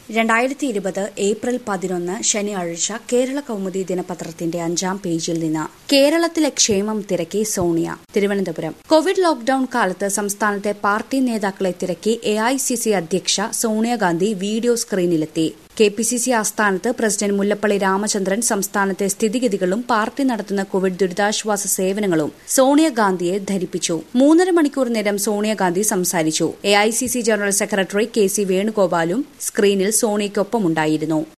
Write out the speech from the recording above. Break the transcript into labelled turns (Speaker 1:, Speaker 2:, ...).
Speaker 1: രണ്ടായിരത്തി ഇരുപത് ഏപ്രിൽ പതിനൊന്ന് ശനിയാഴ്ച കേരള കൗമുദി ദിനപത്രത്തിന്റെ അഞ്ചാം പേജിൽ നിന്ന് കേരളത്തിലെ ക്ഷേമം തിരക്കി സോണിയ തിരുവനന്തപുരം കോവിഡ് ലോക്ഡൌൺ കാലത്ത് സംസ്ഥാനത്തെ പാർട്ടി നേതാക്കളെ തിരക്കി എ അധ്യക്ഷ സോണിയാഗാന്ധി വീഡിയോ സ്ക്രീനിലെത്തി കെ പി സി സി ആസ്ഥാനത്ത് പ്രസിഡന്റ് മുല്ലപ്പള്ളി രാമചന്ദ്രൻ സംസ്ഥാനത്തെ സ്ഥിതിഗതികളും പാർട്ടി നടത്തുന്ന കോവിഡ് ദുരിതാശ്വാസ സേവനങ്ങളും സോണിയാഗാന്ധിയെ ധരിപ്പിച്ചു മൂന്നര മണിക്കൂർ നേരം സോണിയാഗാന്ധി സംസാരിച്ചു A general secretary K C വേണുഗോപാലും സ്ക്രീനിൽ സോണിയയ്ക്കൊപ്പമുണ്ടായിരുന്നു